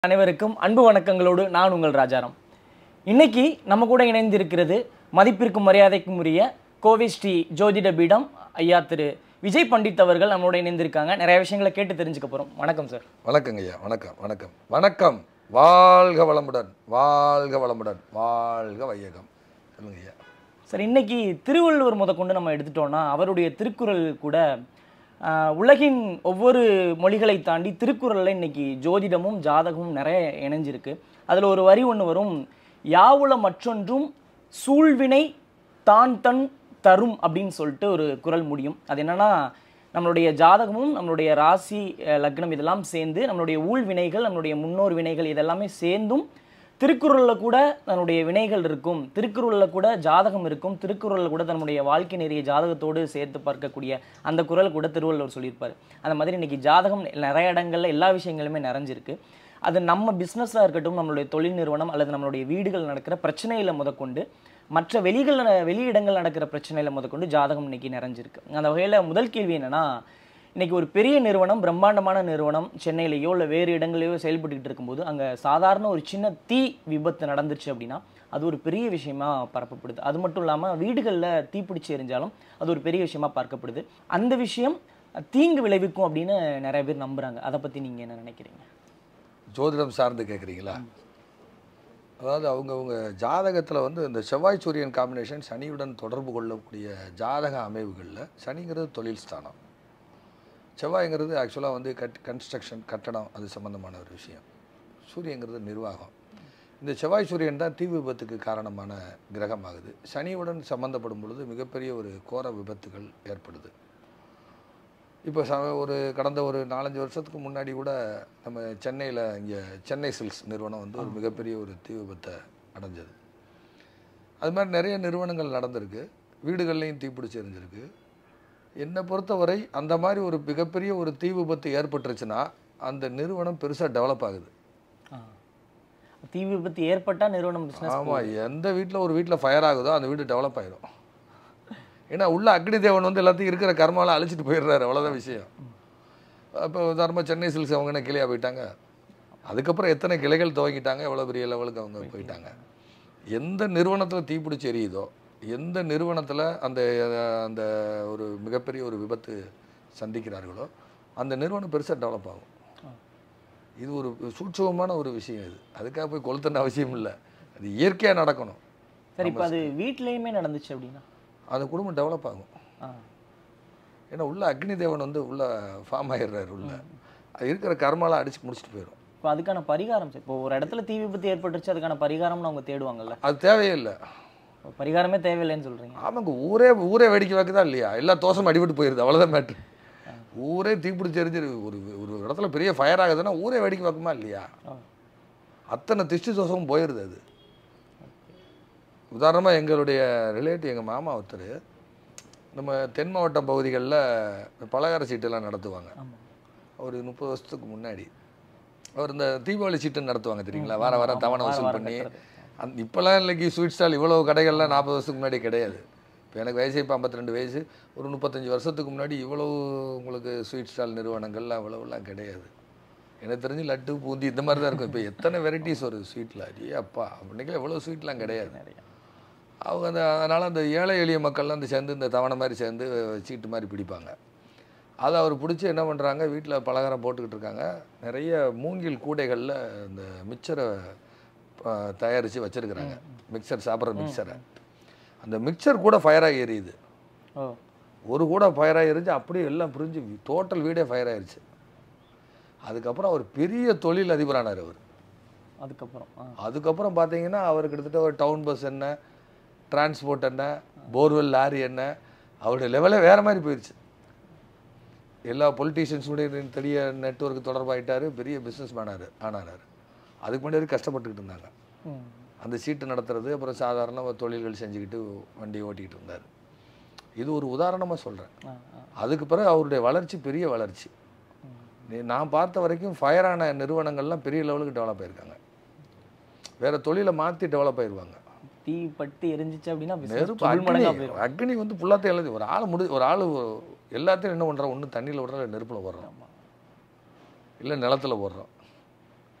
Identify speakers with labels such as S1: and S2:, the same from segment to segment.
S1: அனைவருக்கும் அன்பு வணக்கங்களோடு நான் உங்கள் ராஜாராம் இன்னைக்கு நம்ம கூட இணைந்திருக்கிறது மதிப்பிற்கும் மரியாதைக்கும் உரிய கோவை ஸ்ரீ ஜோதிட பீடம் ஐயா திரு விஜய் பண்டித் அவர்கள் நம்மளோட இணைந்திருக்காங்க நிறைய விஷயங்களை கேட்டு தெரிஞ்சுக்க போறோம் வணக்கம் சார்
S2: வணக்கங்க ஐயா வணக்கம் வணக்கம் வணக்கம் வாழ்க வளமுடன் வாழ்க வளமுடன் வாழ்க வையகம் சொல்லுங்க ஐயா
S1: சார் இன்னைக்கு திருவள்ளுவர் முதற்கொண்டு நம்ம எடுத்துட்டோம்னா அவருடைய திருக்குறள் கூட ஆஹ், உலகின் ஒவ்வொரு மொழிகளை தாண்டி திருக்குறளில் இன்னைக்கு ஜோதிடமும் ஜாதகமும் நிறைய இணைஞ்சிருக்கு அதில் ஒரு வரி ஒன்று வரும் யாவுல மற்றொன்றும் சூழ்வினை தான் தன் தரும் அப்படின்னு சொல்லிட்டு ஒரு குறள் முடியும் அது என்னன்னா நம்மளுடைய ஜாதகமும் நம்மளுடைய ராசி அஹ், லக்னம் இதெல்லாம் சேர்ந்து நம்மளுடைய ஊழ் வினைகள் நம்மளுடைய முன்னோர் வினைகள் இதெல்லாமே சேர்ந்தும் திருக்குறளில் கூட தன்னுடைய வினைகள் இருக்கும் திருக்குறளில் கூட ஜாதகம் இருக்கும் திருக்குறளில் கூட தன்னுடைய வாழ்க்கை நிறைய ஜாதகத்தோடு சேர்த்து பார்க்கக்கூடிய அந்த குறள் கூட திருவள்ளுவர் சொல்லியிருப்பார் அந்த மாதிரி இன்னைக்கு ஜாதகம் நிறைய இடங்கள்ல எல்லா விஷயங்களுமே நிறைஞ்சிருக்கு அது நம்ம பிஸ்னஸாக இருக்கட்டும் நம்மளுடைய தொழில் நிறுவனம் அல்லது நம்மளுடைய வீடுகள் நடக்கிற பிரச்சனையில் முதற்கொண்டு மற்ற வெளிகள் வெளியிடங்கள் நடக்கிற பிரச்சனையில் முதற்கொண்டு ஜாதகம் இன்னைக்கு நிறைஞ்சிருக்கு அந்த வகையில் முதல் கேள்வி என்னன்னா இன்னைக்கு ஒரு பெரிய நிறுவனம் பிரம்மாண்டமான நிறுவனம் சென்னையிலேயோ இல்லை வேறு இடங்களையோ செயல்பட்டுக்கிட்டு இருக்கும்போது அங்கே சாதாரண ஒரு சின்ன தீ விபத்து நடந்துருச்சு அப்படின்னா அது ஒரு பெரிய விஷயமா பரப்பப்படுது அது மட்டும் இல்லாமல் வீடுகளில் தீப்பிடிச்சு எரிஞ்சாலும் அது ஒரு பெரிய விஷயமா பார்க்கப்படுது அந்த விஷயம் தீங்கு விளைவிக்கும் அப்படின்னு நிறைய பேர் நம்புறாங்க அதை பற்றி நீங்கள் என்ன நினைக்கிறீங்க
S2: ஜோதிடம் சார்ந்து கேட்குறீங்களா அதாவது அவங்கவுங்க ஜாதகத்தில் வந்து இந்த செவ்வாய் சூரியன் காம்பினேஷன் சனியுடன் தொடர்பு கொள்ளக்கூடிய ஜாதக அமைவுகளில் சனிங்கிறது தொழில் ஸ்தானம் செவ்வாய்ங்கிறது ஆக்சுவலாக வந்து கட் கன்ஸ்ட்ரக்ஷன் கட்டடம் அது சம்மந்தமான ஒரு விஷயம் சூரியங்கிறது நிர்வாகம் இந்த செவ்வாய் சூரியன் தான் தீ விபத்துக்கு காரணமான கிரகமாகுது சனியுடன் சம்மந்தப்படும் பொழுது மிகப்பெரிய ஒரு கோர விபத்துகள் ஏற்படுது இப்போ ச ஒரு கடந்த ஒரு நாலஞ்சு வருஷத்துக்கு முன்னாடி கூட நம்ம சென்னையில் இங்கே சென்னை சில்க்ஸ் நிறுவனம் வந்து ஒரு மிகப்பெரிய ஒரு தீ விபத்தை அடைஞ்சது அது மாதிரி நிறைய நிறுவனங்கள் நடந்திருக்கு வீடுகள்லையும் தீப்பிடிச்சு எரிஞ்சிருக்கு என்னை பொறுத்தவரை அந்த மாதிரி ஒரு மிகப்பெரிய ஒரு தீ விபத்து ஏற்பட்டுருச்சுன்னா அந்த நிறுவனம் பெருசாக டெவலப் ஆகுது
S1: ஆ. தீ விபத்து ஏற்பட்டால் நிறுவனம் பிஸ்னஸ்
S2: ஆமாம் எந்த வீட்டில் ஒரு வீட்டில் ஃபயர் ஆகுதோ அந்த வீடு டெவலப் ஆயிரும் ஏன்னா உள்ள அக்னி தேவன் வந்து எல்லாத்தையும் இருக்கிற கர்மாலாம் அழிச்சிட்டு போயிடுறாரு அவ்வளோதான் விஷயம் அப்போ உதாரணமாக சென்னை சில்க்ஸ் அவங்க என்ன கிளியாக போயிட்டாங்க அதுக்கப்புறம் எத்தனை கிளைகள் துவங்கிட்டாங்க எவ்வளோ பெரிய லெவலுக்கு அவங்க போயிட்டாங்க எந்த நிறுவனத்தில் தீப்பிடிச்சு எரியுதோ எந்த நிறுவனத்தில் அந்த அந்த ஒரு மிகப்பெரிய ஒரு விபத்து சந்திக்கிறார்களோ அந்த நிறுவனம் பெருசாக டெவலப் ஆகும் இது ஒரு சூட்சமமான ஒரு விஷயம் இது அதுக்காக போய் கொளுத்தன அவசியம் இல்லை அது இயற்கையாக நடக்கணும்
S1: சரி இப்போ அது வீட்லேயுமே நடந்துச்சு அப்படின்னா
S2: அந்த குடும்பம் டெவலப் ஆகும்
S1: ஆ
S2: ஏன்னா உள்ள அக்னி தேவன் வந்து உள்ள ஃபார்ம் ஆயிடுறாரு உள்ள அது இருக்கிற கர்மாலாம் அடிச்சு முடிச்சுட்டு போயிடும்
S1: இப்போ அதுக்கான பரிகாரம் சார் இப்போ ஒரு இடத்துல தீ விபத்து ஏற்பட்டுருச்சு அதுக்கான பரிகாரம்னு அவங்க தேடுவாங்கல்ல
S2: அது தேவையே இல்லை
S1: இப்போ பரிகாரமே தேவையில்லைன்னு சொல்றீங்க
S2: ஆமாங்க ஊரே ஊரே வேடிக்கை வைக்கதா இல்லையா எல்லா தோசம் அடிபட்டு போயிருது அவ்வளோதான் மேட்ரு ஊரே தீப்பிடிச்சு எரிஞ்சு ஒரு ஒரு இடத்துல பெரிய ஃபயர் ஆகுதுன்னா ஊரே வேடிக்கை வைக்குமா இல்லையா
S1: ஆ.
S2: அத்தனை திஷ்டி தோசமும் போயிடுது அது உதாரணமாக எங்களுடைய ரிலேட்டிவ் எங்கள் மாமா ஒருத்தர் நம்ம தென் மாவட்ட பகுதிகளில் பலகார சீட்டெல்லாம் நடத்துவாங்க
S1: ஆமா
S2: ஒரு முப்பது வருஷத்துக்கு முன்னாடி அவர் இந்த தீபாவளி சீட்டு நடத்துவாங்க தெரியுங்களா வார வாரம் தவணை
S1: வார
S2: வசூல்
S1: வாரம்
S2: பண்ணி
S1: கட்டுறது.
S2: அந் இப்போல்லாம் இன்னைக்கு ஸ்வீட் ஸ்டால் இவ்வளோ கடைகள்லாம் நாற்பது வருஷத்துக்கு முன்னாடி கிடையாது இப்போ எனக்கு வயசு இப்போ 52 வயசு ஒரு முப்பத்தஞ்சு வருஷத்துக்கு முன்னாடி இவ்வளவு உங்களுக்கு ஸ்வீட் ஸ்டால் நிறுவனங்கள்லாம் அவ்வளோலாம் கிடையாது எனக்கு தெரிஞ்சு லட்டு பூந்தி இந்த மாதிரி தான் இருக்கும் இப்போ எத்தனை வெரைட்டிஸ் ஒரு ஸ்வீட்டில் அடியே அப்பா அப்படின்னுக்கு எவ்வளோ ஸ்வீட்லாம் கிடையாது
S1: நிறைய
S2: அவங்க அந்த அதனால் அந்த ஏழை எளிய மக்கள்லாம் அந்த சேர்ந்து இந்த தவணை மாதிரி சேர்ந்து சீட்டு மாதிரி பிடிப்பாங்க அதை அவர் பிடிச்சி என்ன பண்ணுறாங்க வீட்டில் பலகாரம் போட்டுக்கிட்டு இருக்காங்க நிறைய மூங்கில் கூடைகளில் இந்த மிக்சரை தயாரித்து வச்சுருக்குறாங்க மிக்சர் சாப்பிட்ற மிக்சரை அந்த மிக்சர் கூட ஃபயராக எரியுது
S1: ஓ
S2: ஒரு கூட ஃபயராக எரிஞ்சு அப்படியே எல்லாம் புரிஞ்சு டோட்டல் வீடே ஃபயர் ஆயிருச்சு அதுக்கப்புறம் அவர் பெரிய தொழில் அதிபரானார் அவர்
S1: அதுக்கப்புறம் ஆ
S2: அதுக்கப்புறம் பார்த்தீங்கன்னா அவர் கிட்டத்தட்ட ஒரு டவுன் பஸ் என்ன டிரான்ஸ்போர்ட் என்ன போர்வெல் லாரி என்ன அவருடைய லெவலே வேறு மாதிரி போயிடுச்சு எல்லா பொலிட்டீஷியன்ஸுடைய பெரிய நெட்வொர்க் தொடர்பாயிட்டாரு பெரிய பிஸ்னஸ் மேனார் ஆனார் அதுக்கு முன்னாடி வரைக்கும் கஷ்டப்பட்டுக்கிட்டு இருந்தாங்க
S1: ம்
S2: அந்த சீட்டு நடத்துறது அப்புறம் சாதாரண தொழில்கள் செஞ்சுக்கிட்டு வண்டி ஓட்டிக்கிட்டு இருந்தார் இது ஒரு உதாரணமாக சொல்கிறேன்
S1: ஆ ஆ
S2: அதுக்கு பிறகு அவருடைய வளர்ச்சி பெரிய வளர்ச்சி நீ- நான் பார்த்த வரைக்கும் ஃபயரான நிறுவனங்கள்லாம் பெரிய லெவலுக்கு டெவலப் ஆயிருக்காங்க வேற தொழிலை மாற்றி டெவலப் ஆயிருவாங்க
S1: தீ பட்டு எரிஞ்சிச்சு அப்படின்னா business
S2: நெருப்பு
S1: double மடங்கா
S2: அக்னி
S1: போயிடும்
S2: அக்னி வந்து புல்லாத்தையும் எழுதி ஒரு ஆள் முடி ஒரு ஆள் எல்லாத்தையும் என்ன பண்ணுறான் ஒன்று தண்ணியில் விடுறோம் இல்லை நெருப்பில் விடுறோம் இல்லை நிலத்துல போடுறோம்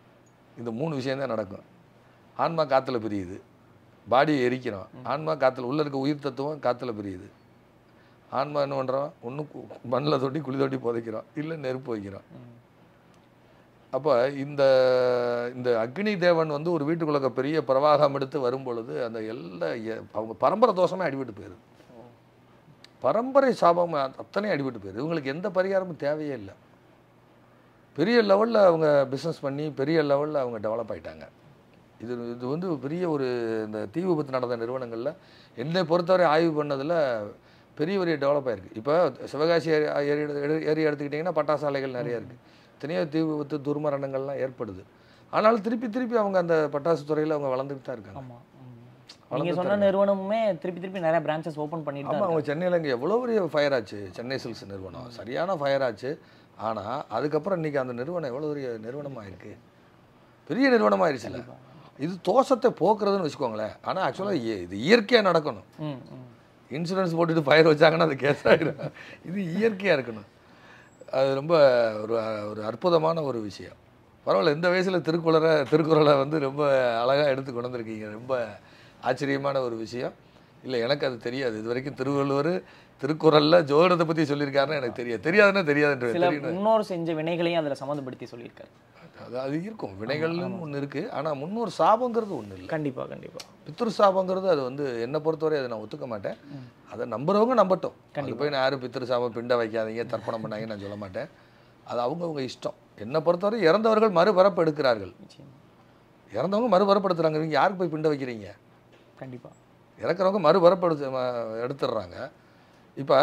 S2: இந்த மூணு விஷயம் தான் நடக்கும் ஆன்மா காற்றுல பிரியுது பாடியை எரிக்கிறோம் ஆன்மா காற்றுல உள்ள இருக்க உயிர் தத்துவம் காற்றுல பிரியுது ஆன்மா என்ன பண்ணுறோம் ஒன்று மண்ணில் தொட்டி குழி தொட்டி புதைக்கிறோம் இல்லை நெருப்பு வைக்கிறோம் அப்போ இந்த இந்த அக்னி தேவன் வந்து ஒரு வீட்டுக்குள்ள பெரிய பிரவாகம் எடுத்து வரும் பொழுது அந்த எல்லா எ- அவங்க பரம்பரை தோஷமே அடிபட்டு போயிடுது பரம்பரை சாபம் அத்தனை அடிபட்டு போயிடுது இவங்களுக்கு எந்த பரிகாரமும் தேவையே இல்லை பெரிய லெவலில் அவங்க பிஸ்னஸ் பண்ணி பெரிய லெவலில் அவங்க டெவலப் ஆயிட்டாங்க இது இது வந்து பெரிய ஒரு இந்த தீ விபத்து நடந்த நிறுவனங்களில் என்னை பொறுத்தவரை ஆய்வு பண்ணதில் பெரிய பெரிய டெவலப் ஆயிருக்கு இப்போ சிவகாசி ஏரி- ஏரி எடு- ஏரியா எடுத்துக்கிட்டிங்கன்னா பட்டாசாலைகள் நிறைய இருக்குது எத்தனையோ தீ விபத்து துர்மரணங்கள்லாம் ஏற்படுது ஆனாலும் திருப்பி திருப்பி அவங்க அந்த பட்டாசு துறையில் அவங்க வளர்ந்துட்டு தான் இருக்காங்க
S1: ஆமா ம். நீங்க சொன்ன நிறுவனமுமே திருப்பி திருப்பி நிறைய பிரான்ச்சஸ் ஓபன் பண்ணிட்டு தான்
S2: ஆமாம் அவங்க சென்னையில் இங்கே எவ்வளோ பெரிய ஃபயர் ஆச்சு சென்னை சில்க்ஸ் நிறுவனம் சரியான ஃபயர் ஆச்சு ஆனால் அதுக்கப்புறம் இன்னைக்கு அந்த நிறுவனம் எவ்வளோ பெரிய நிறுவனமாக இருக்கு பெரிய நிறுவனமாக ஆயிடுச்சுல்ல இது தோஷத்தை போக்குறதுன்னு வச்சுக்கோங்களேன் ஆனால் ஆக்சுவலாக இது இயற்கையாக நடக்கணும்
S1: ம் ம்
S2: இன்சூரன்ஸ் போட்டுட்டு ஃபயர் வச்சாங்கன்னா அது கேஸ் ஆகிடும் இது இயற்கையாக இருக்கணும் அது ரொம்ப ஒரு ஒரு அற்புதமான ஒரு விஷயம் பரவாயில்ல இந்த வயசில் திருக்குறளை திருக்குறளை வந்து ரொம்ப அழகாக எடுத்து கொண்டு வந்திருக்கீங்க ரொம்ப ஆச்சரியமான ஒரு விஷயம் இல்லை எனக்கு அது தெரியாது இது வரைக்கும் திருவள்ளுவர் திருக்குறளில் ஜோதிடத்தை பற்றி சொல்லியிருக்காருன்னு எனக்கு தெரியாது தெரியாதுன்னா தெரியாதுன்ற
S1: சில
S2: தெரியும்
S1: முன்னோர் செஞ்ச வினைகளையும் அதுல சம்மந்தப்படுத்தி சொல்லியிருக்காரு
S2: அது அது இருக்கும் வினைகள்னு ஒன்று இருக்குது ஆனால் முன்னோர் சாபங்கிறது ஒன்று இல்லை
S1: கண்டிப்பா கண்டிப்பா
S2: பித்ரு சாபங்கிறது அது வந்து என்னை பொறுத்தவரை அதை நான் ஒத்துக்க மாட்டேன் அதை நம்புறவங்க நம்பட்டும் அது போய் நான் யாரும் பித்ரு சாபம் பிண்டை வைக்காதீங்க தர்ப்பணம் பண்ணாங்கன்னு நான் சொல்ல மாட்டேன் அது அவங்கவுங்க இஷ்டம் என்னை பொறுத்தவரை இறந்தவர்கள் மறுபிறப்பு எடுக்கிறார்கள்
S1: நிச்சயமா
S2: இறந்தவங்க மறுபிறப்பு எடுத்துறாங்க நீங்கள் யாருக்கு போய் பிண்டை வைக்கிறீங்க
S1: கண்டிப்பா
S2: இறக்குறவங்க மறுபிறப்பு எடுத்து ம- எடுத்துடுறாங்க இப்போ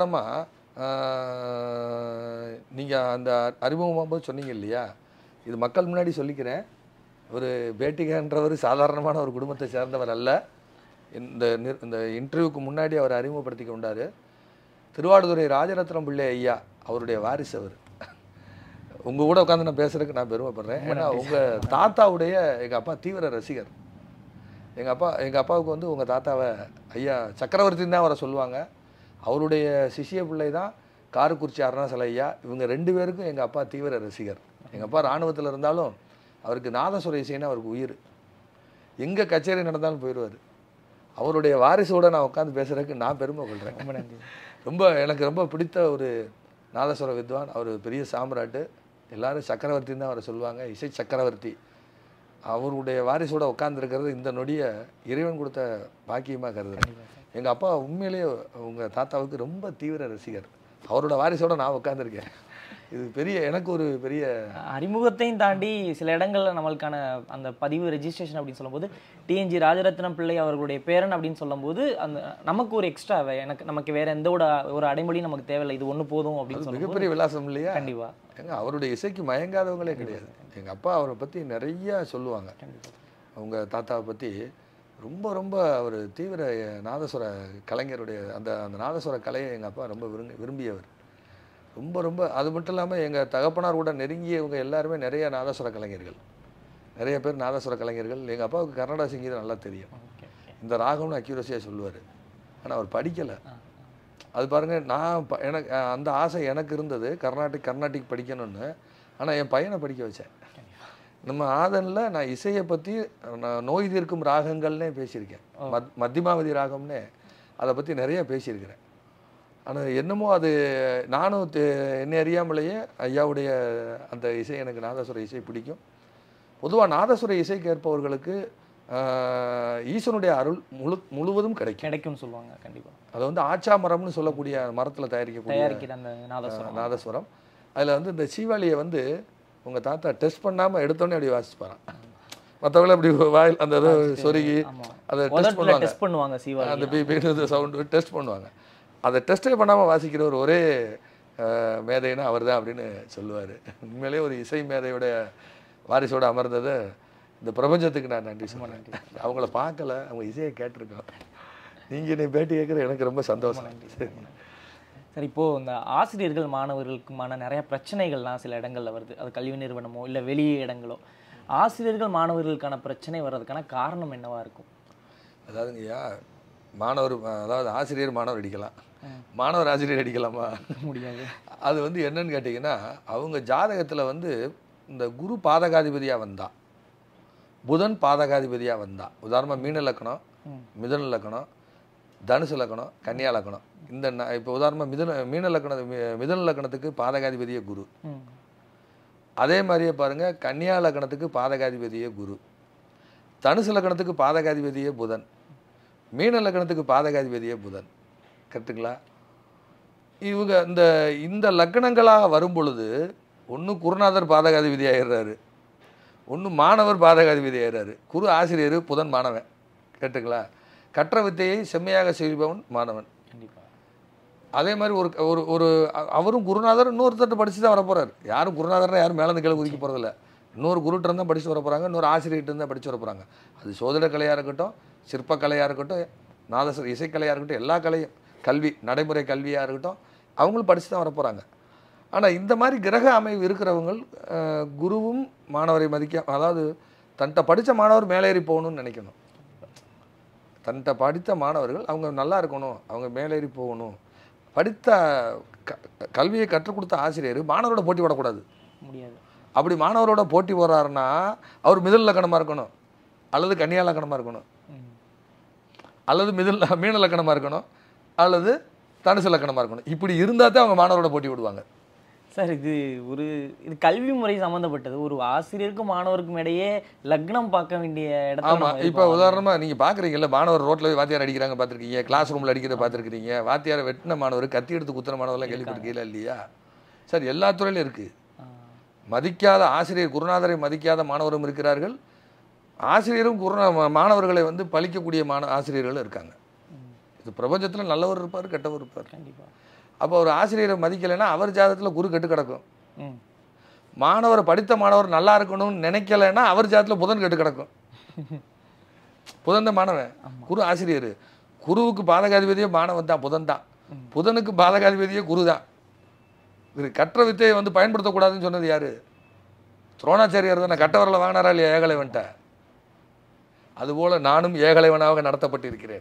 S2: உதாரணமாக நீங்கள் அந்த அறிமுகமாகும் போது சொன்னீங்க இல்லையா இது மக்கள் முன்னாடி சொல்லிக்கிறேன் ஒரு பேட்டிகன்றவர் சாதாரணமான ஒரு குடும்பத்தை சேர்ந்தவர் அல்ல இந்த நிர்- இந்த இன்டர்வியூக்கு முன்னாடி அவர் அறிமுகப்படுத்தி கொண்டார் திருவாடுதுறை ராஜரத்னம் பிள்ளை ஐயா அவருடைய வாரிசு அவர் உங்கள் கூட உட்காந்து நான் பேசுறதுக்கு நான் பெருமைப்படுறேன் ஏன்னா உங்கள் தாத்தாவுடைய எங்கள் அப்பா தீவிர ரசிகர் எங்கள் அப்பா எங்கள் அப்பாவுக்கு வந்து உங்கள் தாத்தாவை ஐயா சக்கரவர்த்தின்னு தான் அவரை சொல்லுவாங்க அவருடைய சிஷ்ய பிள்ளை தான் காரக்குறிச்சி அருணாசல ஐயா இவங்க ரெண்டு பேருக்கும் எங்கள் அப்பா தீவிர ரசிகர் எங்கள் அப்பா இராணுவத்தில் இருந்தாலும் அவருக்கு நாதசுர இசைன்னு அவருக்கு உயிர் எங்கே கச்சேரி நடந்தாலும் போயிடுவார் அவருடைய வாரிசோட நான் உட்காந்து பேசுறதுக்கு நான் பெருமை கொள்கிறேன்
S1: ரொம்ப நன்றி
S2: ரொம்ப எனக்கு ரொம்ப பிடித்த ஒரு நாதஸ்வர வித்வான் அவர் பெரிய சாம்ராட்டு எல்லாரும் சக்கரவர்த்தின்னு தான் அவரை சொல்லுவாங்க இசை சக்கரவர்த்தி அவருடைய வாரிசோட உட்காந்துருக்கிறது இந்த நொடியை இறைவன் கொடுத்த பாக்கியமாக கருதுறேன் எங்கள் அப்பா உண்மையிலேயே உங்கள் தாத்தாவுக்கு ரொம்ப தீவிர ரசிகர் அவரோட வாரிசோட நான் உட்காந்துருக்கேன் இது பெரிய எனக்கு ஒரு பெரிய
S1: அறிமுகத்தையும் தாண்டி சில இடங்கள்ல நம்மளுக்கான அந்த பதிவு ரெஜிஸ்ட்ரேஷன் அப்படின்னு சொல்லும்போது டிஎன்ஜி ராஜரத்னம் பிள்ளை அவர்களுடைய பேரன் அப்படின்னு சொல்லும்போது அந்த நமக்கு ஒரு எக்ஸ்ட்ரா எனக்கு நமக்கு வேற எந்த ஒரு ஒரு அடைமொழி நமக்கு தேவையில்லை இது ஒண்ணு போதும் அப்படின்னு
S2: அது
S1: சொல்லும்போது
S2: மிகப்பெரிய விலாசம் இல்லையா
S1: கண்டிப்பா
S2: ஏங்க அவருடைய இசைக்கு மயங்காதவங்களே கிடையாது எங்கள் அப்பா அவரை பற்றி நிறைய சொல்லுவாங்க
S1: கண்டிப்பா
S2: அவங்க தாத்தாவை பற்றி ரொம்ப ரொம்ப ஒரு தீவிர நாதஸ்வர கலைஞருடைய அந்த அந்த நாதஸ்வர கலையை எங்கள் அப்பா ரொம்ப விரும்பி விரும்பியவர் ரொம்ப ரொம்ப அது மட்டும் இல்லாமல் எங்கள் தகப்பனார் கூட நெருங்கியவங்க எல்லாருமே நிறைய நாதஸ்வர கலைஞர்கள் நிறைய பேர் நாதஸ்வர கலைஞர்கள் எங்கள் அப்பாவுக்கு கர்நாடகா சங்கீதம் நல்லா தெரியும்
S1: ஓகே ஓகே
S2: இந்த ராகம்னு அக்யூரஸியாக சொல்லுவார் ஆனால் அவர் படிக்கலை அது பாருங்க நான் ப- எனக்கு அஹ், அந்த ஆசை எனக்கு இருந்தது கர்நாடிக் கர்நாடிக் படிக்கணும்னு ஆனால் என் பையனை படிக்க வச்சேன் நம்ம ஆதனில் நான் இசையை பற்றி நான் நோய் தீர்க்கும் ராகங்கள்னே பேசியிருக்கேன் மத் மத்தியமாவதி ராகம்னே அதை பற்றி நிறைய பேசியிருக்கிறேன் ஆனால் என்னமோ அது நானும் தெ- என்னை அறியாமலேயே ஐயாவுடைய அந்த இசை எனக்கு நாதசுர இசை பிடிக்கும் பொதுவாக நாதசுர இசை கேட்பவர்களுக்கு ஆஹ், ஈசனுடைய அருள் முழு முழுவதும் கிடைக்கும்
S1: கிடைக்கும்னு சொல்லுவாங்க கண்டிப்பா
S2: அது வந்து ஆச்சா மரம்னு சொல்லக்கூடிய மரத்தில் தயாரிக்கக்கூடிய
S1: தயாரிக்கிற அந்த நாதஸ்வரம்
S2: நாதஸ்வரம் அதில் வந்து இந்த சீவாளியை வந்து உங்கள் தாத்தா டெஸ்ட் பண்ணாமல் எடுத்தோடனே அப்படி வாசிப்பாரான் மற்றவங்கள அப்படி வாயில் அந்த இதை சொருகி
S1: ஆமா
S2: அதை டெஸ்ட்
S1: உதட்டுல
S2: பண்ணுவாங்க
S1: டெஸ்ட் பண்ணுவாங்க சிவா
S2: அந்த பி பின்னு சவுண்டு டெஸ்ட் பண்ணுவாங்க அதை டெஸ்ட்டே பண்ணாமல் வாசிக்கிற ஒரு ஒரே அஹ், மேதைன்னா அவர் தான் அப்படின்னு சொல்லுவார் உண்மையிலேயே ஒரு இசை மேதையோட வாரிசோட அமர்ந்ததை இந்த பிரபஞ்சத்துக்கு நான் நன்றி சொல்கிறேன் அவங்கள பார்க்கல அவங்க இசையை கேட்டிருக்கோம் நீங்கள் என்னை பேட்டி கேட்குற எனக்கு ரொம்ப சந்தோஷம் சரி
S1: சரி இப்போ இந்த ஆசிரியர்கள் மாணவர்களுக்குமான நிறைய பிரச்சனைகள்லாம் சில இடங்கள்ல வருது அது கல்வி நிறுவனமோ இல்ல வெளி இடங்களோ ஆசிரியர்கள் மாணவர்களுக்கான பிரச்சனை வர்றதுக்கான காரணம் என்னவா இருக்கும்
S2: அதாவதுங்கய்யா மாணவர் அதாவது ஆசிரியர் மாணவர் அடிக்கலாம் மாணவர் ஆசிரியர் அடிக்கலாமா
S1: முடியாது
S2: அது வந்து என்னன்னு கேட்டிங்கன்னா அவங்க ஜாதகத்தில் வந்து இந்த குரு பாதகாதிபதியாக வந்தா புதன் பாதகாதிபதியாக வந்தா உதாரணமாக மீன லக்கணம்
S1: ம்.
S2: மிதுன லக்கணம் தனுசு லக்கணம் கன்னியா லக்கணம் இந்த ந- இப்போ உதாரணமாக மிதுன மீன லக்கணம் மி- மிதுன லக்கணத்துக்கு பாதகாதிபதியே குரு
S1: ம்
S2: அதே மாதிரியே பாருங்க கன்னியா லக்கணத்துக்கு பாதகாதிபதியே குரு தனுசு லக்கணத்துக்கு பாதகாதிபதியே புதன் மீன லக்கணத்துக்கு பாதகாதிபதியே புதன் கரெக்டுங்களா இவங்க இந்த இந்த லக்கணங்களாக வரும் பொழுது ஒன்று குருநாதர் பாதகாதிபதி ஆயிடுறாரு ஒன்று மாணவர் பாதகாதிபதி ஆயிடுறாரு குரு ஆசிரியர் புதன் மாணவன் கேட்டுங்களா கற்ற வித்தையை செம்மையாக செய்பவன் மாணவன்
S1: கண்டிப்பா
S2: அதே மாதிரி ஒரு ஒரு ஒரு அ- அவரும் குருநாதர் இன்னொருத்தர் படிச்சு தான் வர போறாரு யாரும் குருநாதர்னா யாரும் மேலேருந்து கீழே குதிக்க போகிறதில்ல இன்னொரு குருட்ட இருந்தால் படிச்சு வர போகிறாங்க இன்னொரு ஆசிரியர்கிட்ட இருந்தால் படிச்சு வர போகிறாங்க அது சோதனை கலையாக இருக்கட்டும் சிற்பக்கலையாக இருக்கட்டும் நாதஸ்வர இசைக்கலையாக இருக்கட்டும் எல்லா கலையும் கல்வி நடைமுறை கல்வியாக இருக்கட்டும் அவங்களும் படிச்சு தான் வர போகிறாங்க ஆனால் இந்த மாதிரி கிரக அமைவு இருக்கிறவங்க அஹ், குருவும் மாணவரை மதிக்க அதாவது தன்கிட்ட படித்த மாணவர் மேலேறி போகணும்னு நினைக்கணும் தன்கிட்ட படித்த மாணவர்கள் அவங்க நல்லா இருக்கணும் அவங்க மேலேறி போகணும் படித்த க கல்வியை கற்றுக் கொடுத்த ஆசிரியர் மாணவரோட போட்டி போடக்கூடாது
S1: முடியாது
S2: அப்படி மாணவரோட போட்டி போடுறாருன்னா அவர் மிதல் லக்கணமாக இருக்கணும் அல்லது கன்னியா லக்கணமாக இருக்கணும்
S1: ம்
S2: அல்லது மிதல் மீன லக்கணமாக இருக்கணும் அல்லது தனுசு லக்கணமாக இருக்கணும் இப்படி இருந்தால் தான் அவங்க மாணவரோட போட்டி விடுவாங்க
S1: சார் இது ஒரு இது கல்வி முறை சம்மந்தப்பட்டது ஒரு ஆசிரியருக்கும் மாணவருக்கும் இடையே லக்னம் பார்க்க வேண்டிய இடத்துல
S2: ஆமாம்
S1: நம்ம
S2: இப்போ
S1: இருக்கோம்.
S2: உதாரணமாக நீங்கள் பார்க்குறீங்கல்ல மாணவர் ரோட்டில் போய் வாத்தியார் அடிக்கிறாங்க பார்த்துருக்கீங்க கிளாஸ் ரூமில் அடிக்கிறத பார்த்துருக்கீங்க வாத்தியாரை வெட்டின மாணவர் கத்தி எடுத்து குத்துன மாணவர்லாம் கேள்விப்பட்டிருக்கீங்களா இல்லையா சார் எல்லா துறையிலும் இருக்குது
S1: ஆ,
S2: மதிக்காத ஆசிரியர் குருநாதரை மதிக்காத மாணவரும் இருக்கிறார்கள் ஆசிரியரும் குருநா மா- மாணவர்களை வந்து பழிக்கக்கூடிய மாண ஆசிரியர்களும் இருக்காங்க
S1: ம்,
S2: இது பிரபஞ்சத்தில் நல்லவர் இருப்பார் கெட்டவர் இருப்பார்
S1: கண்டிப்பா
S2: அப்போ ஒரு ஆசிரியரை மதிக்கலைன்னா அவர் ஜாதகத்தில் குரு கெட்டு கிடக்கும்
S1: ம்
S2: மாணவர் படித்த மாணவர் நல்லா இருக்கணும்னு நினைக்கலைன்னா அவர் ஜாதகத்தில் புதன் கெட்டு கிடக்கும் புதன் தான் மாணவன் குரு ஆசிரியர் குருவுக்கு பாதகாதிபதியே மாணவன் தான் புதன் தான் புதனுக்கு பாதகாதிபதியே குரு தான் இது கற்ற வித்தையை வந்து பயன்படுத்தக்கூடாதுன்னு சொன்னது யாரு துரோணாச்சாரியார் தானே கட்டவரில் வாங்கினாரா இல்லையா ஏகலைவன்ட்ட அதுபோல நானும் ஏகலைவனாக நடத்தப்பட்டிருக்கிறேன்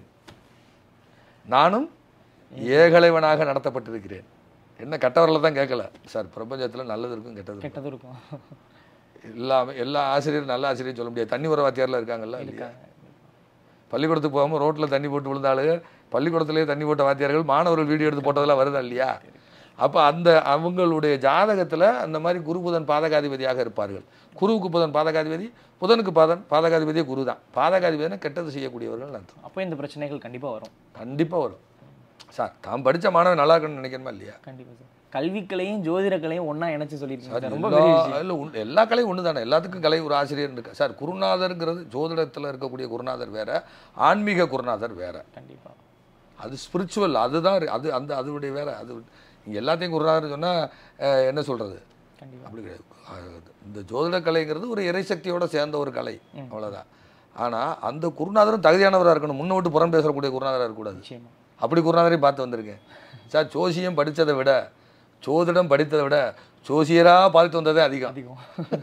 S2: நானும் ஏகலைவனாக நடத்தப்பட்டிருக்கிறேன் என்ன கட்டவரில் தான் கேட்கல சார் பிரபஞ்சத்தில் நல்லது இருக்கும் கெட்டது இருக்கும்.
S1: கெட்டது இருக்கும்
S2: எல்லாமே எல்லா ஆசிரியரும் நல்ல ஆசிரியர் சொல்ல முடியாது தண்ணி வர வாத்தியார்லாம் இருக்காங்கல்ல இல்லையா பள்ளிக்கூடத்துக்கு போகாமல் ரோட்டில் தண்ணி போட்டு விழுந்தாளுங்க பள்ளிக்கூடத்துலேயே தண்ணி போட்ட வாத்தியார்கள் மாணவர்கள் வீடியோ எடுத்து போட்டதெல்லாம் வருதா இல்லையா அப்போ அந்த அவங்களுடைய ஜாதகத்தில் அந்த மாதிரி குரு புதன் பாதகாதிபதியாக இருப்பார்கள் குருவுக்கு புதன் பாதகாதிபதி புதனுக்கு பாதன் பாதகாதிபதியே குரு தான் பாதகாதிபதினா கெட்டது செய்யக்கூடியவர்கள் அர்த்தம்
S1: அப்போ இந்த பிரச்சனைகள் கண்டிப்பா வரும்
S2: கண்டிப்பாக வரும் சார் தாம் படித்த மாணவன் நல்லா இருக்கணும்னு நினைக்கணுமா இல்லையா
S1: கண்டிப்பா சார் கல்விக்கலையும் ஜோதிடக்கலையும் ஒண்ணா இணைச்சு சொல்லியிருக்கீங்க
S2: சார்
S1: சார் ரொம்ப
S2: எல்லா
S1: பெரிய விஷயம்
S2: இல்ல, உண்டு- எல்லா கலையும் ஒன்று தானே எல்லாத்துக்கும் கலை ஒரு ஆசிரியர் இருக்கு சார் குருநாதருங்கிறது ஜோதிடத்தில் இருக்கக்கூடிய குருநாதர் வேற ஆன்மீக குருநாதர் வேற
S1: கண்டிப்பா
S2: அது ஸ்பிரிச்சுவல் அதுதான் இரு- அது அந்த அதனுடைய வேற அது இங்கே எல்லாத்தையும் குருநாதர் சொன்னால் என்ன சொல்கிறது
S1: கண்டிப்பா
S2: அப்படி கிடையாது அஹ், இந்த ஜோதிட கலைங்கிறது ஒரு இறைசக்தியோட சேர்ந்த ஒரு கலை அவ்வளோதான் ஆனால் அந்த குருநாதரும் தகுதியானவராக இருக்கணும் முன்ன விட்டு புறம் பேசக்கூடிய குருநாதராக இருக்கக்கூடாது
S1: நிச்சயமா
S2: அப்படி குருநாதரையும் பார்த்து வந்திருக்கேன் சார் ஜோசியம் படித்ததை விட ஜோதிடம் படித்ததை விட ஜோசியராக பார்த்துட்டு வந்ததே அதிகம்
S1: அதிகம்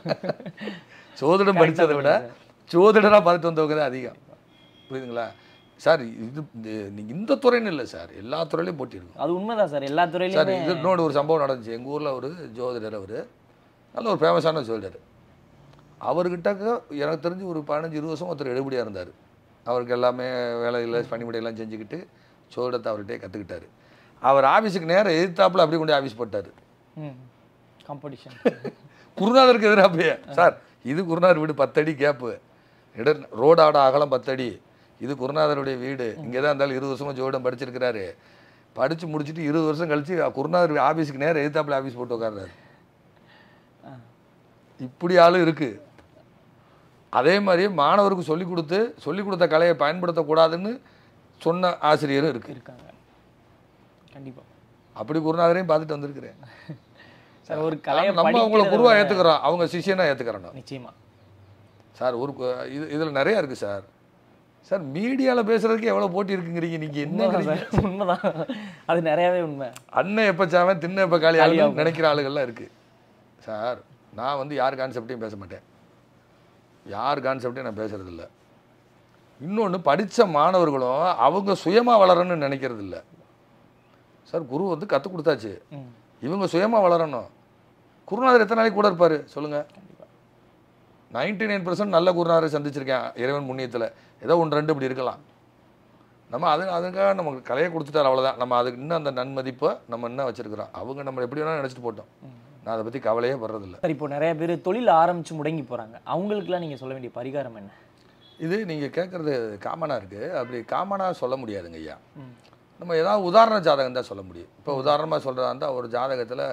S2: சோதிடம் படித்ததை விட சோதிடராக பார்த்துட்டு வந்தவங்க தான் அதிகம் புரியுதுங்களா சார் இது இந்த- நீங்க இந்த துறைன்னு இல்லை சார் எல்லா துறையிலையும் போட்டி இருக்கும்
S1: அது உண்மைதான் சார் எல்லா
S2: சார்
S1: துறையிலுமே
S2: இது இன்னொரு ஒரு சம்பவம் நடந்துச்சு எங்கள் ஊரில் ஒரு ஜோதிடர் அவர் நல்ல ஒரு ஃபேமஸான ஜோதிடர் அவர்கிட்டக்க எனக்கு தெரிஞ்சு ஒரு பதினஞ்சு இருபது வருஷம் ஒருத்தர் எடுபடியாக இருந்தார் அவருக்கு எல்லாமே வேலையில் பணிமுடையெல்லாம் செஞ்சுக்கிட்டு ஜோதிடத்தை அவர்கிட்டே கற்றுக்கிட்டாரு அவர் ஆஃபீஸுக்கு நேரம் எதிர்த்தாப்புல அப்படி கொண்டு ஆஃபீஸ் போட்டார்
S1: ம் காம்படிஷன்
S2: குருநாதருக்கு எதிராக போய் சார் இது குருநாதர் வீடு பத்தடி கேப்பு இட ரோடோட அகலம் பத்தடி இது குருநாதருடைய வீடு இங்கே தான் இருந்தாலும் இருபது வருஷமா ஜோடம் படிச்சிருக்கிறாரு படித்து முடிச்சுட்டு இருபது வருஷம் கழிச்சு குருநாதர் ஆஃபீஸுக்கு நேரம் எதிர்த்தாப்புல ஆஃபீஸ் போட்டு உட்கார்றாரு இப்படி ஆளும் இருக்கு அதே மாதிரி மாணவருக்கு சொல்லிக் கொடுத்து சொல்லிக் கொடுத்த கலையை பயன்படுத்தக்கூடாதுன்னு சொன்ன ஆசிரியரும் இருக்கு
S1: இருக்காங்க கண்டிப்பா
S2: அப்படி குருநாதரையும் பார்த்துட்டு வந்திருக்கிறேன்
S1: சார் ஒரு கலையை
S2: நம்ம அவங்கள
S1: படிக்கிறத
S2: குருவா
S1: விட-
S2: ஏற்றுக்கிறோம் அவங்க சிஷியனா ஏற்றுக்கிறோம்
S1: நிச்சயமா
S2: சார் ஒரு கு- இது இதில் நிறையா இருக்குது சார் சார் மீடியாவில் பேசுறதுக்கு எவ்வளோ போட்டி இருக்குங்கிறீங்க நீங்கள் என்ன
S1: உண்மைதான் சார் உண்மைதான் அது நிறையவே உண்மை
S2: அண்ணன் எப்போ சாவன் தின்ன எப்போ காலி ஆகுன்னு
S1: காலியாகும்.
S2: நினைக்கிற ஆளுகள்லாம் இருக்குது சார் நான் வந்து யார் கான்செப்டையும் பேச மாட்டேன் யார் கான்செப்டையும் நான் பேசுறது இல்ல இன்னொன்று படித்த மாணவர்களும் அவங்க சுயமாக வளரணும்னு நினைக்கிறது இல்ல சார் குரு வந்து கற்றுக் கொடுத்தாச்சு
S1: ம்
S2: இவங்க சுயமாக வளரணும் குருநாதர் எத்தனை நாளைக்கு கூட இருப்பார் சொல்லுங்கள்
S1: கண்டிப்பா
S2: நைன்டி நைன் பர்சன்ட் நல்ல குருநாரை சந்திச்சிருக்கேன் இறைவன் புண்ணியத்தில் ஏதோ ஒன்று ரெண்டு இப்படி இருக்கலாம் நம்ம அது அதுக்காக நமக்கு கலையை கொடுத்துட்டார் அவ்வளோதான் நம்ம அதுக்கு இன்னும் அந்த நன்மதிப்பை நம்ம இன்னும் வச்சிருக்கிறோம் அவங்க நம்ம எப்படி வேணாலும் நினச்சிட்டு போட்டோம் நான் அதை பற்றி கவலையே படுறதில்ல
S1: சார் இப்போ நிறைய பேர் தொழில் ஆரம்பிச்சு முடங்கி போறாங்க அவங்களுக்குலாம் நீங்க சொல்ல வேண்டிய பரிகாரம் என்ன
S2: இது நீங்கள் கேட்குறது காமனாக இருக்குது அப்படி காமனாக சொல்ல முடியாதுங்க ஐயா
S1: ம்.
S2: நம்ம ஏதாவது உதாரண ஜாதகம் தான் சொல்ல முடியும் இப்போ உதாரணமாக சொல்கிறதா இருந்தால் ஒரு ஜாதகத்தில்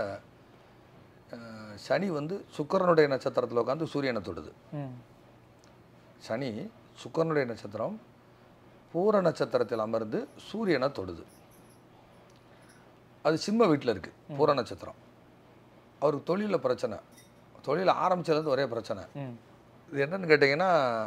S2: சனி வந்து சுக்கிரனுடைய நட்சத்திரத்தில் உட்காந்து சூரியனை தொடுது
S1: ம்
S2: சனி சுக்கிரனுடைய நட்சத்திரம் பூர நட்சத்திரத்தில் அமர்ந்து சூரியனை தொடுது அது சிம்ம வீட்டில் இருக்குது பூர நட்சத்திரம் அவருக்கு தொழிலில் பிரச்சனை தொழில் ஆரம்பிச்சதுலேருந்து ஒரே பிரச்சனை
S1: ம்
S2: இது என்னன்னு கேட்டிங்கன்னா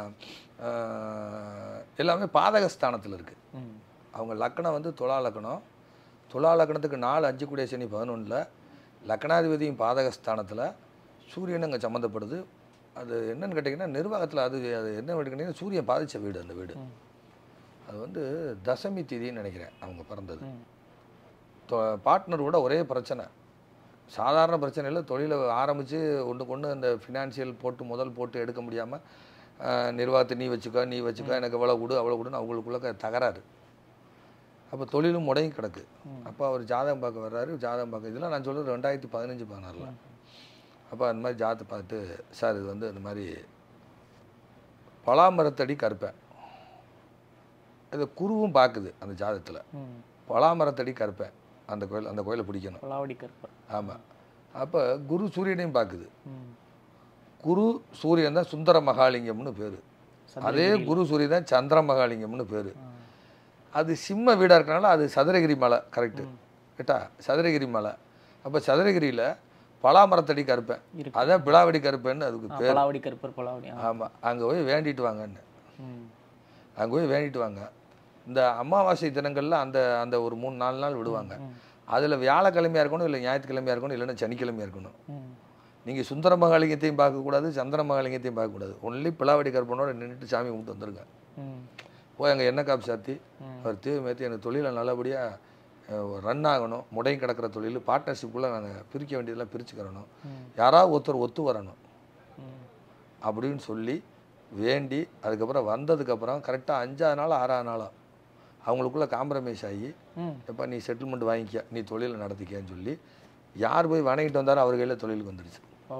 S2: ஆஹ், எல்லாமே பாதகஸ்தானத்தில் இருக்குது
S1: ம்
S2: அவங்க லக்கணம் வந்து துலா லக்கணம் துலா லக்கணத்துக்கு நாலு அஞ்சு கூடிய சனி பதினொன்றில் லக்கணாதிபதியும் பாதகஸ்தானத்தில் சூரியன் அங்கே சம்மந்தப்படுது அது என்னன்னு கேட்டிங்கன்னா நிர்வாகத்தில் அது அது என்ன வீடு கேட்டிங்கன்னா சூரியன் பாதித்த வீடு அந்த வீடு
S1: ம்.
S2: அது வந்து தசமி திதின்னு நினைக்கிறேன் அவங்க பிறந்தது
S1: ம்
S2: பார்ட்னர் கூட ஒரே பிரச்சனை சாதாரண பிரச்சனை இல்லை தொழிலை ஆரம்பித்து ஒன்றுக்கு ஒன்று அந்த ஃபினான்ஷியல் போட்டு முதல் போட்டு எடுக்க முடியாமல் நிர்வாகத்தை நீ வச்சுக்கோ நீ வச்சுக்கோ எனக்கு எவ்வளோ கொடு அவ்வளோ கொடுன்னு அவங்களுக்குள்ள க- தகராறு அப்போ தொழிலும் முடங்கி கிடக்கு அப்போ அவர் ஜாதகம் பார்க்க வர்றாரு ஜாதகம் பார்க்க இதெல்லாம் நான் சொல்கிறது ரெண்டாயிரத்தி பதினஞ்சு பதினாறில் அப்போ அந்த மாதிரி ஜாதகத்தை பார்த்து சார் இது வந்து இந்த மாதிரி பலாமரத்தடி கருப்பேன் இது குருவும் பார்க்குது அந்த ஜாதகத்தில்
S1: ம்
S2: பலாமரத்தடி கருப்பேன் அந்த கோயில் அந்த கோயிலை பிடிக்கணும்
S1: பலாவடி கற்பர்
S2: ஆமாம் அப்போ குரு சூரியனையும் பார்க்குது
S1: ம்
S2: குரு சூரியன் தான் சுந்தர மகாலிங்கம்னு பேர் அதே குரு சூரியன் தான் சந்திர மகாலிங்கம்னு பேர்
S1: ஆ.
S2: அது சிம்ம வீடாக இருக்கனால அது சதுரகிரி மலை கரெக்டு கேட்டா சதுரகிரி மலை அப்போ சதுரகிரியில் பலாமரத்தடி கருப்பேன்
S1: இருக்கு.
S2: அதான் பிளாவடி கருப்பேன்னு அதுக்கு
S1: ஆ,
S2: பேர்
S1: பலாவடி கற்பர் பலாவடி ஆ.
S2: ஆமாம் அங்கே போய் வேண்டிட்டு வாங்கன்னு
S1: ம்
S2: அங்கே போய் வேண்டிட்டு வாங்க இந்த அமாவாசை தினங்களில் அந்த அந்த ஒரு மூணு நாலு நாள் விடுவாங்க
S1: ம்.
S2: அதில் வியாழக்கிழமையாக இருக்கணும் இல்லை ஞாயிற்றுக்கிழமையாக இருக்கணும் இல்லைன்னா சனிக்கிழமையாக இருக்கணும்
S1: ம்
S2: நீங்கள் சுந்தர மகாலிங்கத்தையும் பார்க்கக்கூடாது சந்திர மகாலிங்கத்தையும் பார்க்கக்கூடாது ஒன்லி பிளாவடி கருப்பனோட நின்றுட்டு சாமி கும்பிட்டு வந்துருங்க
S1: ம்
S2: போய் அங்கே எண்ணெய் காப்பு சாத்தி
S1: ம்.
S2: அவர் தீவு மேத்தி எனக்கு தொழிலை நல்லபடியாக ரன் ஆகணும் முடங்கி கிடக்கிற தொழில் பார்ட்னர்ஷிப்புக்குள்ளே நாங்கள் பிரிக்க வேண்டியதெல்லாம் பிரிச்சுக்கிறணும்
S1: ம்.
S2: யாராவது ஒருத்தர் ஒத்து வரணும்
S1: ம்
S2: அப்படின்னு சொல்லி வேண்டி அதுக்கப்புறம் வந்ததுக்கப்புறம் கரெக்டாக அஞ்சாவது நாள் ஆறாவது நாளோ அவங்களுக்குள்ள காம்ப்ரமைஸ் ஆகி
S1: ம்
S2: எப்போ நீ செட்டில்மெண்ட் வாங்கிக்க நீ தொழிலை நடத்திக்கன்னு சொல்லி யார் போய் வணங்கிட்டு வந்தாரோ அவர் கையில் தொழிலுக்கு வந்துடுச்சு
S1: ஓ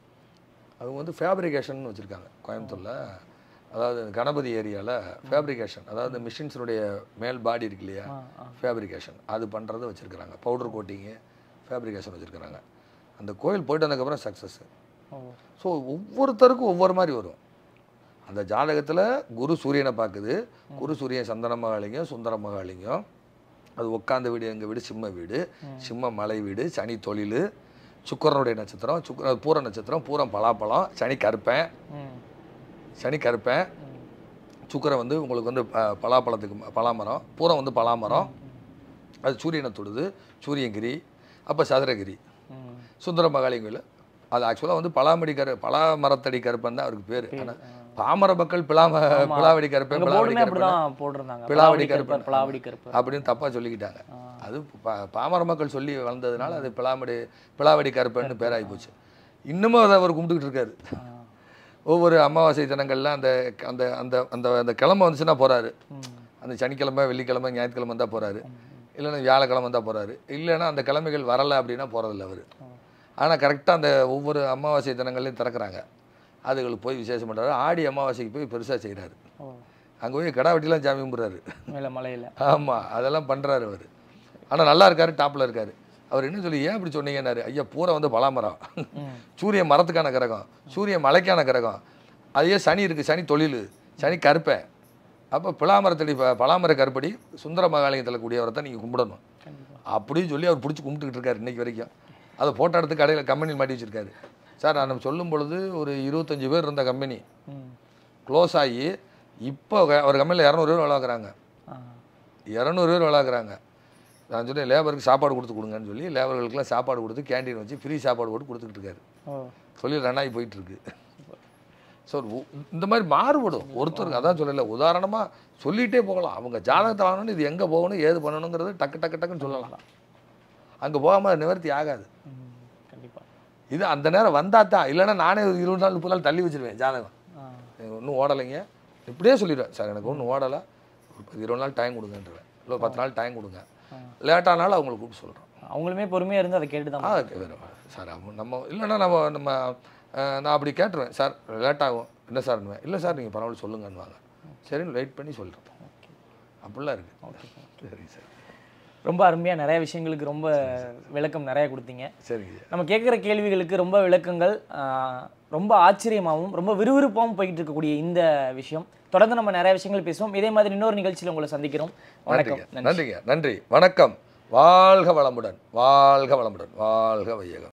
S2: அவங்க வந்து ஃபேப்ரிகேஷன் வச்சுருக்காங்க கோயம்புத்தூரில் அதாவது கணபதி ஏரியாவில் ஃபேப்ரிகேஷன் அதாவது மிஷின்ஸுடைய மேல் பாடி இருக்கு இல்லையா
S1: ஆ ஆ
S2: ஃபேப்ரிகேஷன் அது பண்ணுறதை வச்சுருக்குறாங்க பவுடர் கோட்டிங்கு ஃபேப்ரிகேஷன் வச்சுருக்குறாங்க அந்த கோயில் போயிட்டு வந்ததுக்கப்புறம் சக்ஸஸ்
S1: ஓ
S2: ஸோ ஒவ்வொருத்தருக்கும் ஒவ்வொரு மாதிரி வரும் அந்த ஜாதகத்தில் குரு சூரியனை பார்க்குது குரு சூரியன் சந்தன மகாலிங்கம் சுந்தர மகாலிங்கம் அது உட்காந்த வீடு எங்கள் வீடு சிம்ம வீடு சிம்ம மலை வீடு சனி தொழில் சுக்கரனுடைய நட்சத்திரம் சுக்கர பூர நட்சத்திரம் பூரம் பலாப்பழம் சனி கருப்பேன்
S1: ம்
S2: சனி கருப்பேன்
S1: ம்
S2: சுக்கரன் வந்து உங்களுக்கு வந்து ப- பலாப்பழத்துக்கு ம- பலாமரம் பூரம் வந்து பலாமரம் அது சூரியனை தொடுது சூரியகிரி அப்போ சதுரகிரி
S1: ம்
S2: சுந்தர மகாலிங்கவில் அது ஆக்சுவலாக வந்து பலாமடி கரு பலாமரத்தடி கருப்பன் தான் அவருக்கு பேர் ஆனால் பாமர மக்கள் பிளாம பிளாவடி கருப்பன்
S1: எங்க
S2: பிளாவடி
S1: போர்டுமே
S2: கருப்பன்
S1: அப்படிதான் போட்டிருந்தாங்க
S2: பிளாவடி
S1: பலாவடி கற்பர்
S2: கருப்பன்.
S1: பலாவடி கற்பர்
S2: அப்படின்னு தப்பாக சொல்லிக்கிட்டாங்க
S1: ஆ.
S2: அது பா- பாமர மக்கள் சொல்லி வளர்ந்ததுனால அது பிளாமடி பிளாவடி கருப்பன்னு பேராகி போச்சு இன்னமும் அதை அவர் கும்பிட்டுக்கிட்டு இருக்காரு
S1: ஆ.
S2: ஒவ்வொரு அமாவாசை தினங்கள்ல அந்த அந்த அந்த அந்த அந்த கிழமை வந்துச்சுன்னா போறாரு
S1: ம்
S2: அந்த சனிக்கிழமை வெள்ளிக்கிழமை ஞாயிற்றுக்கிழமை தான் போறாரு இல்லைன்னா வியாழக்கிழமை தான் போறாரு இல்லைன்னா அந்த கிழமைகள் வரலை அப்படின்னா போறதில்ல அவர் ஆனால் கரெக்டாக அந்த ஒவ்வொரு அமாவாசை தினங்கள்லையும் திறக்கிறாங்க அதுகளுக்கு போய் விசேஷம் பண்ணுறாரு ஆடி அமாவாசைக்கு போய் பெருசாக செய்கிறாரு
S1: ஓ
S2: அங்கே போய் கடா வெட்டிலாம் சாமி கும்பிட்றாரு
S1: மேல மலையில
S2: ஆமாம் அதெல்லாம் பண்ணுறாரு அவர் ஆனால் நல்லா இருக்காரு டாப்பில் இருக்காரு அவர் என்ன சொல்லி ஏன் இப்படி சொன்னீங்கன்னாரு ஐயா பூரா வந்து பலாமரம்
S1: ம்
S2: சூரியன் மரத்துக்கான கிரகம் சூரியன் மலைக்கான கிரகம் அதே சனி இருக்குது சனி தொழில் சனி கருப்பை அப்போ பிளாமரத்தடி ப- பலாமர கருப்படி சுந்தர மகாலயத்தில் கூடியவரை தான் நீங்கள் கும்பிடணும்
S1: கண்டிப்பா
S2: அப்படின்னு சொல்லி அவர் பிடிச்சி கும்பிட்டுக்கிட்டு இருக்காரு இன்னைக்கு வரைக்கும் அதை ஃபோட்டோ எடுத்து கடையில் கம்பெனியில் மாட்டி வச்சிருக்காரு சார் நான் சொல்லும் பொழுது ஒரு இருபத்தஞ்சு பேர் இருந்த கம்பெனி
S1: ம்
S2: க்ளோஸ் ஆகி இப்போ ஒரு கம்பெனியில் இரநூறு பேர் வளர்க்குறாங்க
S1: ஆ
S2: இரநூறு பேர் வளர்க்குறாங்க நான் சொன்னேன் லேபருக்கு சாப்பாடு கொடுத்து கொடுங்கன்னு சொல்லி லேபர்களுக்கெல்லாம் சாப்பாடு கொடுத்து கேண்டீன் வச்சு ஃப்ரீ சாப்பாடு போட்டு கொடுத்துக்கிட்டு இருக்காரு
S1: ஓ
S2: தொழில் ரன் ஆகி போயிட்டு இருக்கு ஸோ இந்த மாதிரி மாறுபடும் ஒருத்தருக்கு அதான் சொல்லல உதாரணமாக சொல்லிகிட்டே போகலாம் அவங்க ஜாதகத்தை வாங்கணும் இது எங்கே போகணும் ஏது பண்ணணுங்கிறது டக்கு டக்கு டக்குன்னு சொல்லலாம் அங்கே போகாமல் நிவர்த்தி ஆகாது
S1: ம் கண்டிப்பா
S2: இது அந்த நேரம் வந்தா தான் இல்லைன்னா நானே ஒரு இருபது நாள் முப்பது நாள் தள்ளி வச்சிருவேன் ஜாதகம்
S1: ஆ.
S2: எனக்கு ஒன்றும் ஓடலைங்க இப்படியே சொல்லிடுவேன் சார் எனக்கு ஒன்றும் ஓடலை ஒரு பத்து இருபது நாள் டைம் கொடுங்கன்றேன் இல்லை ஒரு பத்து நாள் டைம் கொடுங்க லேட்டானாலும் அவங்களை கூப்பிட்டு சொல்கிறோம்
S1: அவங்களுமே பொறுமையா இருந்து அதை கேட்டு
S2: ஆ
S1: தான்
S2: வேறு சார் அவங்க நம்ம இல்லைன்னா நம்ம நம்ம அஹ், நான் அப்படி கேட்டுருவேன் சார் லேட் ஆகும் என்ன சார்னுவேன் இல்லை சார் நீங்கள் பரவாயில்ல சொல்லுங்கன்னுவாங்க சரின்னு வெயிட் பண்ணி சொல்கிறேன் அப்படிலாம் இருக்குது சரிங்க சார்
S1: ரொம்ப அருமையா நிறைய விஷயங்களுக்கு ரொம்ப விளக்கம் நிறைய கொடுத்தீங்க
S2: சரிங்க ஐயா
S1: நம்ம கேட்குற கேள்விகளுக்கு ரொம்ப விளக்கங்கள் ஆஹ், ரொம்ப ஆச்சரியமாகவும் ரொம்ப விறுவிறுப்பாகவும் போய்கிட்டு இருக்கக்கூடிய இந்த விஷயம் தொடர்ந்து நம்ம நிறைய விஷயங்கள் பேசுவோம் இதே மாதிரி இன்னொரு நிகழ்ச்சியில் உங்களை சந்திக்கிறோம் வணக்கம்
S2: நன்றிங்க நன்றிங்க நன்றி வணக்கம் வாழ்க வளமுடன் வாழ்க வளமுடன் வாழ்க வையகம்